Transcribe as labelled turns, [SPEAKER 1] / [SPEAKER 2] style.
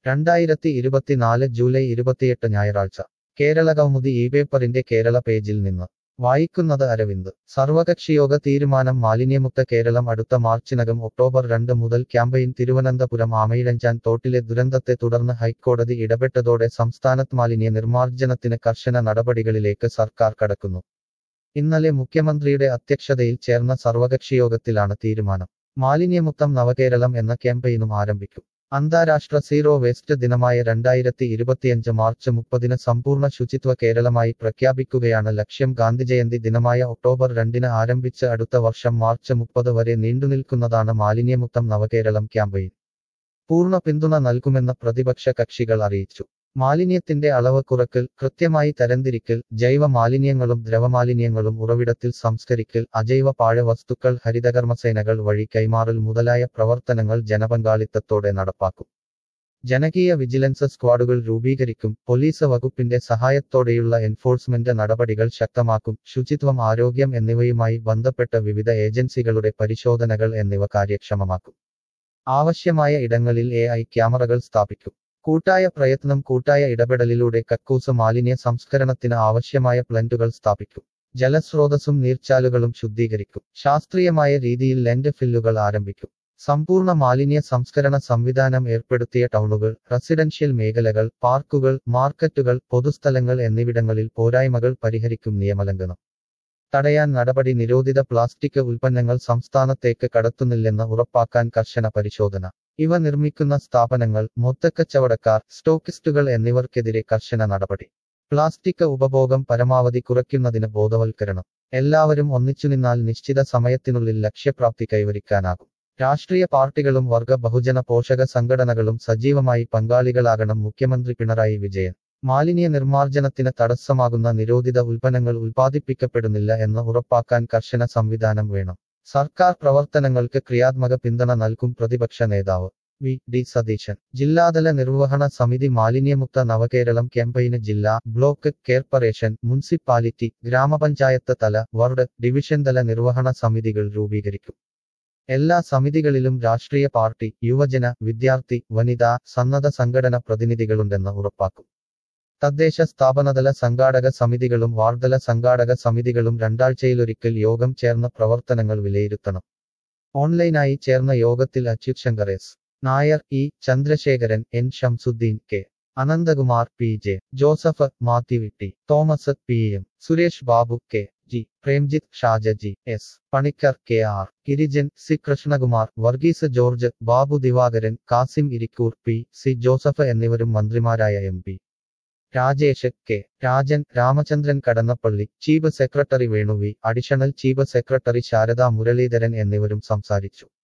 [SPEAKER 1] രണ്ടായിരത്തി ഇരുപത്തിനാല് ജൂലൈ ഇരുപത്തിയെട്ട് ഞായറാഴ്ച കേരള കൗമുദി ഈ പേപ്പറിന്റെ കേരള പേജിൽ നിന്ന് വായിക്കുന്നത് അരവിന്ദ് സർവകക്ഷിയോഗ തീരുമാനം മാലിന്യമുക്ത കേരളം അടുത്ത മാർച്ചിനകം ഒക്ടോബർ രണ്ട് മുതൽ ക്യാമ്പയിൻ തിരുവനന്തപുരം ആമയിഴഞ്ചാൻ തോട്ടിലെ ദുരന്തത്തെ തുടർന്ന് ഹൈക്കോടതി ഇടപെട്ടതോടെ സംസ്ഥാനത്ത് മാലിന്യ നിർമ്മാർജ്ജനത്തിന് കർശന നടപടികളിലേക്ക് സർക്കാർ കടക്കുന്നു ഇന്നലെ മുഖ്യമന്ത്രിയുടെ അധ്യക്ഷതയിൽ ചേർന്ന സർവകക്ഷിയോഗത്തിലാണ് തീരുമാനം മാലിന്യമുക്തം നവകേരളം എന്ന ക്യാമ്പയിനും ആരംഭിക്കും അന്താരാഷ്ട്ര സീറോ വേസ്റ്റ് ദിനമായ രണ്ടായിരത്തി ഇരുപത്തിയഞ്ച് മാർച്ച് മുപ്പതിന് സമ്പൂർണ്ണ ശുചിത്വ കേരളമായി പ്രഖ്യാപിക്കുകയാണ് ലക്ഷ്യം ഗാന്ധിജയന്തി ദിനമായ ഒക്ടോബർ രണ്ടിന് ആരംഭിച്ച് അടുത്ത വർഷം മാർച്ച് മുപ്പത് വരെ നീണ്ടുനിൽക്കുന്നതാണ് മാലിന്യമുക്തം നവകേരളം ക്യാമ്പയിൻ പൂർണ്ണ പിന്തുണ നൽകുമെന്ന് പ്രതിപക്ഷ കക്ഷികൾ അറിയിച്ചു മാലിന്യത്തിന്റെ അളവ് കുറക്കൽ കൃത്യമായി തരംതിരിക്കൽ ജൈവ മാലിന്യങ്ങളും ദ്രവമാലിന്യങ്ങളും ഉറവിടത്തിൽ സംസ്കരിക്കൽ അജൈവ പാഴവസ്തുക്കൾ ഹരിതകർമ്മസേനകൾ വഴി കൈമാറൽ മുതലായ പ്രവർത്തനങ്ങൾ ജനപങ്കാളിത്തത്തോടെ നടപ്പാക്കും ജനകീയ വിജിലൻസ് സ്ക്വാഡുകൾ രൂപീകരിക്കും പോലീസ് വകുപ്പിന്റെ സഹായത്തോടെയുള്ള എൻഫോഴ്സ്മെന്റ് നടപടികൾ ശക്തമാക്കും ശുചിത്വം ആരോഗ്യം എന്നിവയുമായി ബന്ധപ്പെട്ട വിവിധ ഏജൻസികളുടെ പരിശോധനകൾ എന്നിവ കാര്യക്ഷമമാക്കും ആവശ്യമായ ഇടങ്ങളിൽ എ ഐ ക്യാമറകൾ സ്ഥാപിക്കും കൂട്ടായ പ്രയത്നം കൂട്ടായ ഇടപെടലിലൂടെ കക്കൂസ് മാലിന്യ സംസ്കരണത്തിന് ആവശ്യമായ പ്ലന്റുകൾ സ്ഥാപിക്കും ജലസ്രോതസ്സും നീർച്ചാലുകളും ശുദ്ധീകരിക്കും ശാസ്ത്രീയമായ രീതിയിൽ ലെൻഡ് ഫില്ലുകൾ ആരംഭിക്കും സമ്പൂർണ്ണ മാലിന്യ സംസ്കരണ സംവിധാനം ഏർപ്പെടുത്തിയ ടൗണുകൾ റെസിഡൻഷ്യൽ മേഖലകൾ പാർക്കുകൾ മാർക്കറ്റുകൾ പൊതുസ്ഥലങ്ങൾ എന്നിവിടങ്ങളിൽ പോരായ്മകൾ പരിഹരിക്കും നിയമലംഘനം തടയാൻ നടപടി നിരോധിത പ്ലാസ്റ്റിക് ഉൽപ്പന്നങ്ങൾ സംസ്ഥാനത്തേക്ക് കടത്തുന്നില്ലെന്ന് ഉറപ്പാക്കാൻ കർശന പരിശോധന ഇവ നിർമ്മിക്കുന്ന സ്ഥാപനങ്ങൾ മൊത്തക്കച്ചവടക്കാർ സ്റ്റോക്കിസ്റ്റുകൾ എന്നിവർക്കെതിരെ കർശന നടപടി പ്ലാസ്റ്റിക് ഉപഭോഗം പരമാവധി കുറയ്ക്കുന്നതിന് ബോധവൽക്കരണം എല്ലാവരും ഒന്നിച്ചുനിന്നാൽ നിശ്ചിത സമയത്തിനുള്ളിൽ ലക്ഷ്യപ്രാപ്തി കൈവരിക്കാനാകും രാഷ്ട്രീയ പാർട്ടികളും വർഗ ബഹുജന പോഷക സംഘടനകളും സജീവമായി പങ്കാളികളാകണം മുഖ്യമന്ത്രി പിണറായി വിജയൻ മാലിന്യ നിർമ്മാർജ്ജനത്തിന് തടസ്സമാകുന്ന നിരോധിത ഉൽപ്പന്നങ്ങൾ ഉൽപ്പാദിപ്പിക്കപ്പെടുന്നില്ല എന്ന് ഉറപ്പാക്കാൻ കർശന സംവിധാനം വേണം സർക്കാർ പ്രവർത്തനങ്ങൾക്ക് ക്രിയാത്മക പിന്തുണ നൽകും പ്രതിപക്ഷ നേതാവ് വി ഡി സതീശൻ ജില്ലാതല നിർവഹണ സമിതി മാലിന്യമുക്ത നവകേരളം ക്യാമ്പയിന് ജില്ലാ ബ്ലോക്ക് കോർപ്പറേഷൻ മുനിസിപ്പാലിറ്റി ഗ്രാമപഞ്ചായത്ത് തല വാർഡ് ഡിവിഷൻ തല നിർവഹണ സമിതികൾ രൂപീകരിക്കും എല്ലാ സമിതികളിലും രാഷ്ട്രീയ പാർട്ടി യുവജന വിദ്യാർത്ഥി വനിതാ സന്നദ്ധ സംഘടന പ്രതിനിധികളുണ്ടെന്ന് ഉറപ്പാക്കും തദ്ദേശ സ്ഥാപനതല സംഘാടക സമിതികളും വാർഡല സംഘാടക സമിതികളും രണ്ടാഴ്ചയിലൊരിക്കൽ യോഗം ചേർന്ന് പ്രവർത്തനങ്ങൾ വിലയിരുത്തണം ഓൺലൈനായി ചേർന്ന യോഗത്തിൽ Achyuth Shankar S Nair E Chandrasekharan N Shamsuddin K Ananthakumar P J Joseph Mathew T Thomas P M Suresh Babu K G Premjith Shaja G S Panicker K R Girijan C Krishnakumar Varghese George Babu Divakaran Kasim Irikkur P C Joseph എന്നിവരും മന്ത്രിമാരായ M P Rajesh K Rajan Ramachandran Kadannappally chief secretary Venu V additional chief secretary Sharada Muraleedharan എന്നിവരും സംസാരിച്ചു